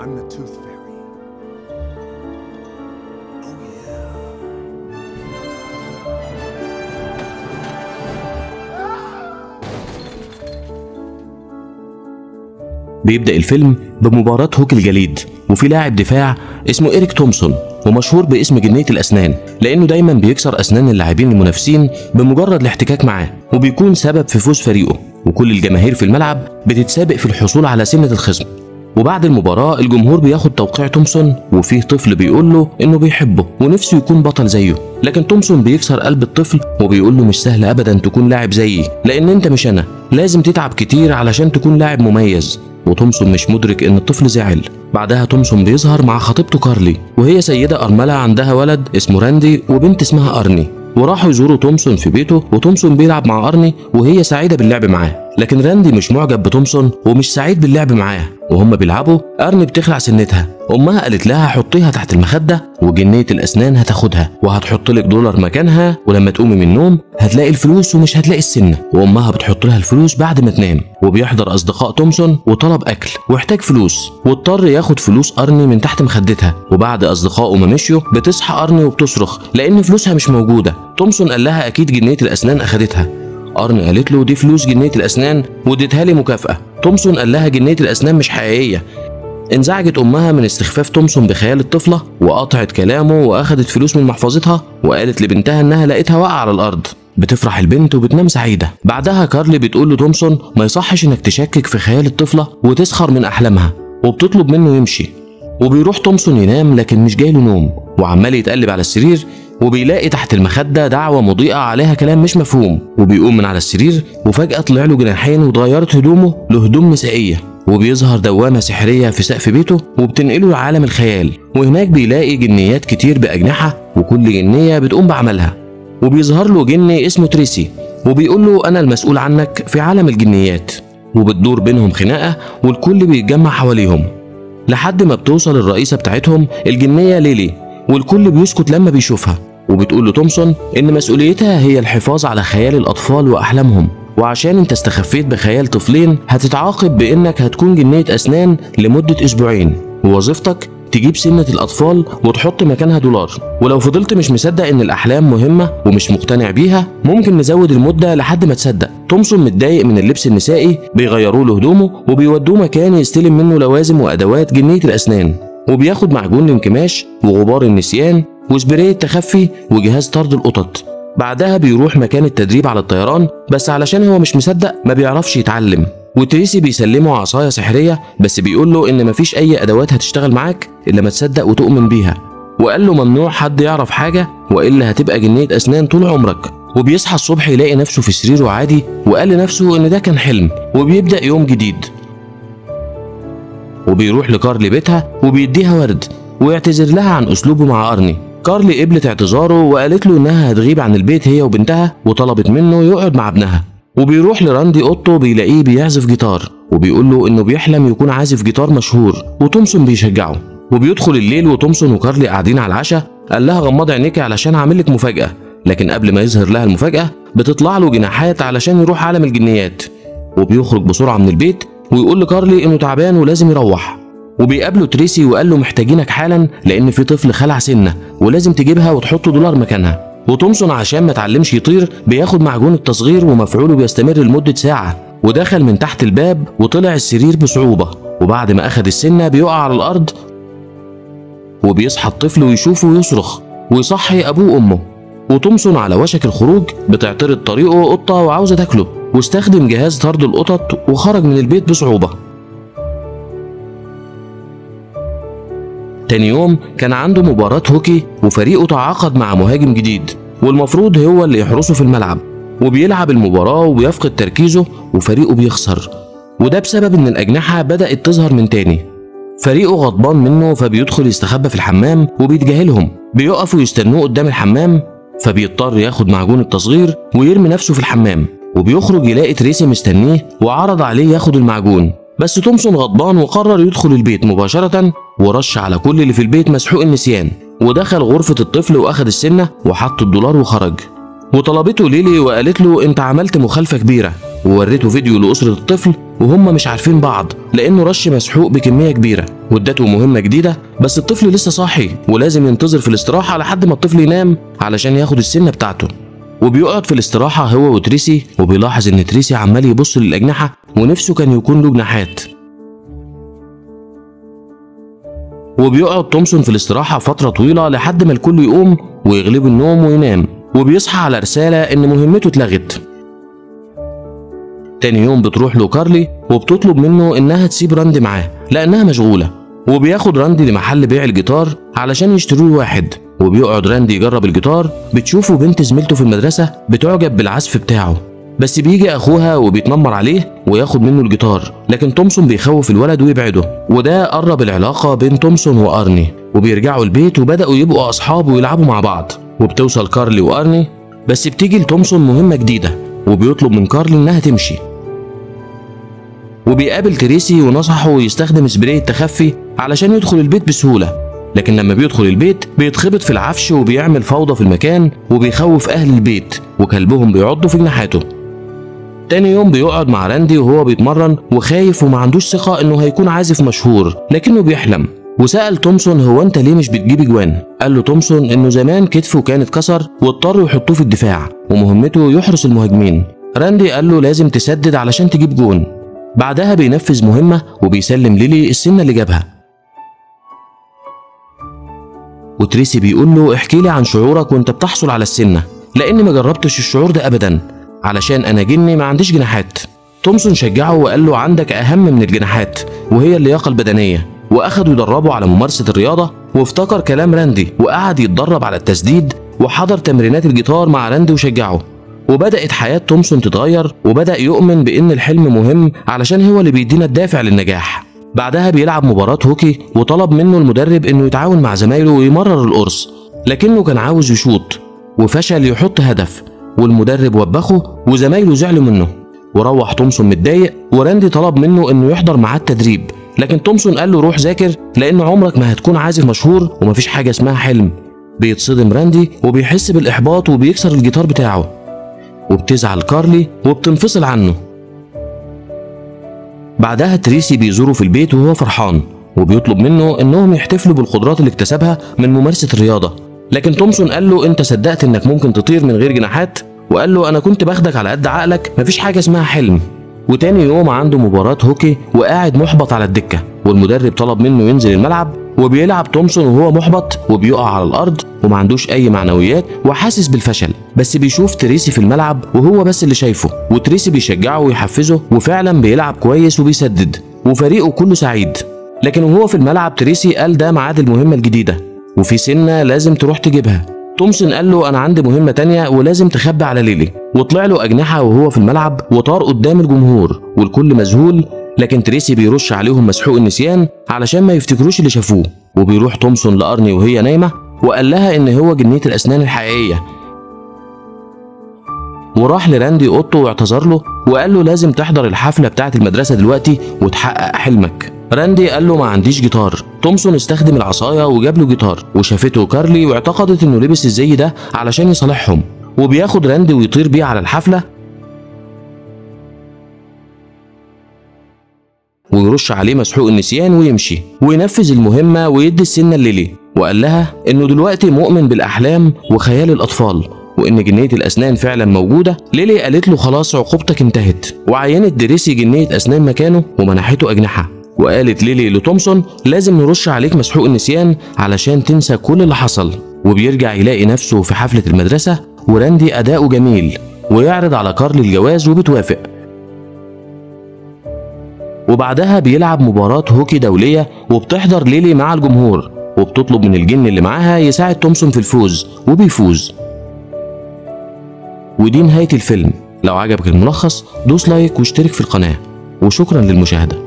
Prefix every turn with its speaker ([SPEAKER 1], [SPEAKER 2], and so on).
[SPEAKER 1] I'm the Tooth Fairy. Oh, yeah.
[SPEAKER 2] بيبدأ الفيلم بمباراة هوك الجليد وفي لاعب دفاع اسمه إيريك تومسون ومشهور باسم جنية الأسنان لأنه دايما بيكسر أسنان اللاعبين المنافسين بمجرد الاحتكاك معاه وبيكون سبب في فوز فريقه وكل الجماهير في الملعب بتتسابق في الحصول على سنة الخصم وبعد المباراة الجمهور بياخد توقيع تومسون وفيه طفل بيقول له انه بيحبه ونفسه يكون بطل زيه لكن تومسون بيكسر قلب الطفل وبيقول له مش سهل ابدا تكون لاعب زيي لان انت مش انا لازم تتعب كتير علشان تكون لاعب مميز وتومسون مش مدرك ان الطفل زعل بعدها تومسون بيظهر مع خطيبته كارلي وهي سيدة أرملة عندها ولد اسمه راندي وبنت اسمها أرني وراحوا يزوروا تومسون في بيته وتومسون بيلعب مع أرني وهي سعيدة باللعب معاه لكن راندي مش معجب بتومسون ومش سعيد باللعب معاه وهم بيلعبوا أرني بتخلع سنتها أمها قالت لها حطيها تحت المخدة وجنية الأسنان هتاخدها وهتحط لك دولار مكانها ولما تقومي من النوم هتلاقي الفلوس ومش هتلاقي السنة وأمها بتحط لها الفلوس بعد ما تنام وبيحضر أصدقاء تومسون وطلب أكل واحتاج فلوس واضطر ياخد فلوس أرني من تحت مخدتها وبعد أصدقائه ما مشيوا بتصحى أرني وبتصرخ لأن فلوسها مش موجودة تومسون قال لها أكيد جنية الأسنان أخدتها أرني قالت له دي فلوس جنية الأسنان واديتها لي مكافأة تومسون قال لها جنية الأسنان مش حقيقية انزعجت أمها من استخفاف تومسون بخيال الطفلة وقطعت كلامه وأخدت فلوس من محفظتها وقالت لبنتها إنها لقيتها واقعة على الأرض بتفرح البنت وبتنام سعيدة بعدها كارلي بتقول لتومسون ما يصحش إنك تشكك في خيال الطفلة وتسخر من أحلامها وبتطلب منه يمشي وبيروح تومسون ينام لكن مش جايله نوم وعمال يتقلب على السرير وبيلاقي تحت المخدة دعوة مضيئة عليها كلام مش مفهوم وبيقوم من على السرير وفجأة طلع له جناحين واتغيرت هدومه لهدوم نسائية وبيظهر دوامة سحرية في سقف بيته وبتنقله لعالم الخيال وهناك بيلاقي جنيات كتير بأجنحة وكل جنية بتقوم بعملها وبيظهر له جني اسمه تريسي وبيقول له أنا المسؤول عنك في عالم الجنيات وبتدور بينهم خناقة والكل بيتجمع حواليهم لحد ما بتوصل الرئيسة بتاعتهم الجنية ليلي والكل بيسكت لما بيشوفها وبتقول لتومسون إن مسؤوليتها هي الحفاظ على خيال الأطفال وأحلامهم وعشان انت استخفيت بخيال طفلين هتتعاقب بإنك هتكون جنية أسنان لمدة أسبوعين ووظيفتك تجيب سنة الأطفال وتحط مكانها دولار ولو فضلت مش مصدق إن الأحلام مهمة ومش مقتنع بيها ممكن نزود المدة لحد ما تصدق تومسون متضايق من اللبس النسائي بيغيروا له هدومه وبيودوه مكان يستلم منه لوازم وأدوات جنية الأسنان وبياخد معجون الانكماش وغبار النسيان وسبراي التخفي وجهاز طرد القطط بعدها بيروح مكان التدريب على الطيران بس علشان هو مش مصدق ما بيعرفش يتعلم وتريسي بيسلمه عصاية سحرية بس بيقول له إن مفيش أي أدوات هتشتغل معاك إلا ما تصدق وتؤمن بيها وقال له ممنوع حد يعرف حاجة وإلا هتبقى جنية أسنان طول عمرك وبيصحى الصبح يلاقي نفسه في سريره عادي وقال لنفسه إن ده كان حلم وبيبدأ يوم جديد وبيروح لكارلي بيتها وبيديها ورد ويعتذر لها عن أسلوبه مع أرني كارلي قبلت اعتذاره وقالت له إنها هتغيب عن البيت هي وبنتها وطلبت منه يقعد مع ابنها وبيروح لراندي اوضته بيلاقيه بيعزف جيتار وبيقول له انه بيحلم يكون عازف جيتار مشهور وتومسون بيشجعه وبيدخل الليل وتومسون وكارلي قاعدين على العشاء قال لها غمضي عينيكي علشان هعمل لك مفاجأة لكن قبل ما يظهر لها المفاجأة بتطلع له جناحات علشان يروح عالم الجنيات وبيخرج بسرعة من البيت ويقول لكارلي انه تعبان ولازم يروح وبيقابله تريسي وقال له محتاجينك حالا لان في طفل خلع سنه ولازم تجيبها وتحط دولار مكانها وتومسون عشان ما اتعلمش يطير بياخد معجون التصغير ومفعوله بيستمر لمدة ساعة ودخل من تحت الباب وطلع السرير بصعوبة وبعد ما أخد السنة بيقع على الأرض وبيصحى الطفل ويشوفه ويصرخ ويصحي أبوه وأمه وتومسون على وشك الخروج بتعترض طريقه قطة وعاوزة تاكله واستخدم جهاز طرد القطط وخرج من البيت بصعوبة تاني يوم كان عنده مباراة هوكي وفريقه تعاقد مع مهاجم جديد والمفروض هو اللي يحرسه في الملعب وبيلعب المباراة وبيفقد تركيزه وفريقه بيخسر وده بسبب ان الأجنحة بدأت تظهر من تاني فريقه غضبان منه فبيدخل يستخبى في الحمام وبيتجاهلهم بيقفوا يستنوه قدام الحمام فبيضطر ياخد معجون التصغير ويرمي نفسه في الحمام وبيخرج يلاقي تريسي مستنيه وعرض عليه ياخد المعجون بس تومسون غضبان وقرر يدخل البيت مباشرة ورش على كل اللي في البيت مسحوق النسيان ودخل غرفة الطفل وأخد السنة وحط الدولار وخرج وطلبته ليلي وقالت له انت عملت مخالفة كبيرة ووريته فيديو لأسرة الطفل وهم مش عارفين بعض لأنه رش مسحوق بكمية كبيرة وادته مهمة جديدة بس الطفل لسه صاحي ولازم ينتظر في الاستراحة لحد ما الطفل ينام علشان ياخد السنة بتاعته وبيقعد في الاستراحة هو وتريسي وبيلاحظ إن تريسي عمال يبص للأجنحة ونفسه كان يكون له جناحات وبيقعد تومسون في الاستراحة فترة طويلة لحد ما الكل يقوم ويغلبه النوم وينام وبيصحى على رسالة إن مهمته اتلغت تاني يوم بتروح له كارلي وبتطلب منه إنها تسيب راندي معاه لأنها مشغولة وبياخد راندي لمحل بيع الجيتار علشان يشتروا له واحد وبيقعد راندي يجرب الجيتار بتشوفه بنت زميلته في المدرسة بتعجب بالعزف بتاعه بس بيجي اخوها وبيتنمر عليه وياخد منه الجيتار لكن تومسون بيخوف الولد ويبعده وده قرب العلاقة بين تومسون وارني وبيرجعوا البيت وبدأوا يبقوا اصحاب ويلعبوا مع بعض وبتوصل كارلي وارني بس بتيجي لتومسون مهمة جديدة وبيطلب من كارلي انها تمشي وبيقابل تريسي ونصحه يستخدم سبراي التخفي علشان يدخل البيت بسهولة لكن لما بيدخل البيت بيتخبط في العفش وبيعمل فوضى في المكان وبيخوف أهل البيت وكلبهم بيعضوا في جناحاته تاني يوم بيقعد مع راندي وهو بيتمرن وخايف وما عندوش ثقة انه هيكون عازف مشهور لكنه بيحلم وسأل تومسون هو انت ليه مش بتجيب اجوان؟ قال له تومسون انه زمان كتفه كان اتكسر واضطروا يحطوه في الدفاع ومهمته يحرس المهاجمين. راندي قال له لازم تسدد علشان تجيب جون. بعدها بينفذ مهمة وبيسلم ليلي السنة اللي جابها. وتريسي بيقول له احكي لي عن شعورك وانت بتحصل على السنة لاني ما جربتش الشعور ده ابدا علشان انا جني ما عنديش جناحات تومسون شجعه وقال له عندك اهم من الجناحات وهي اللياقه البدنيه واخدوا يدربوا على ممارسه الرياضه وافتكر كلام راندي وقعد يتدرب على التسديد وحضر تمرينات الجيتار مع راندي وشجعه وبدأت حياة تومسون تتغير وبدأ يؤمن بإن الحلم مهم علشان هو اللي بيدينا الدافع للنجاح بعدها بيلعب مباراة هوكي وطلب منه المدرب إنه يتعاون مع زمايله ويمرر القرص لكنه كان عاوز يشوط وفشل يحط هدف والمدرب وبخه وزمايله زعلوا منه وروح تومسون متضايق وراندي طلب منه انه يحضر معاه التدريب لكن تومسون قال له روح ذاكر لان عمرك ما هتكون عازف مشهور ومفيش حاجه اسمها حلم بيتصدم راندي وبيحس بالاحباط وبيكسر الجيتار بتاعه وبتزعل كارلي وبتنفصل عنه بعدها تريسي بيزوره في البيت وهو فرحان وبيطلب منه انهم يحتفلوا بالقدرات اللي اكتسبها من ممارسه الرياضه لكن تومسون قال له انت صدقت انك ممكن تطير من غير جناحات وقال له انا كنت باخدك على قد عقلك مفيش حاجه اسمها حلم وتاني يوم عنده مباراة هوكي وقاعد محبط على الدكة والمدرب طلب منه ينزل الملعب وبيلعب تومسون وهو محبط وبيقع على الأرض وما عندوش أي معنويات وحاسس بالفشل بس بيشوف تريسي في الملعب وهو بس اللي شايفه وتريسي بيشجعه ويحفزه وفعلا بيلعب كويس وبيسدد وفريقه كله سعيد لكن وهو في الملعب تريسي قال ده ميعاد المهمة الجديدة وفي سنة لازم تروح تجيبها تومسون قال له انا عندي مهمه تانية ولازم تخبي على ليلي وطلع له اجنحه وهو في الملعب وطار قدام الجمهور والكل مذهول لكن تريسي بيرش عليهم مسحوق النسيان علشان ما يفتكروش اللي شافوه وبيروح تومسون لارني وهي نايمه وقال لها ان هو جنيه الاسنان الحقيقيه وراح لراندي اوضته واعتذر له وقال له لازم تحضر الحفله بتاعه المدرسه دلوقتي وتحقق حلمك راندي قال له ما عنديش جيتار تومسون استخدم العصايه وجاب له جيتار وشافته كارلي واعتقدت انه لبس الزي ده علشان يصالحهم وبياخد راندي ويطير بيه على الحفله ويرش عليه مسحوق النسيان ويمشي وينفذ المهمه ويدي السنه لليلي وقال لها انه دلوقتي مؤمن بالاحلام وخيال الاطفال وان جنيه الاسنان فعلا موجوده ليلي قالت له خلاص عقوبتك انتهت وعينت دريسي جنيه اسنان مكانه ومنحته اجنحه وقالت ليلي لتومسون لازم نرش عليك مسحوق النسيان علشان تنسى كل اللي حصل وبيرجع يلاقي نفسه في حفلة المدرسة وراندي أداؤه جميل ويعرض على كارلي الجواز وبتوافق وبعدها بيلعب مباراة هوكي دولية وبتحضر ليلي مع الجمهور وبتطلب من الجن اللي معاها يساعد تومسون في الفوز وبيفوز ودي نهاية الفيلم لو عجبك الملخص دوس لايك واشترك في القناة وشكرا للمشاهدة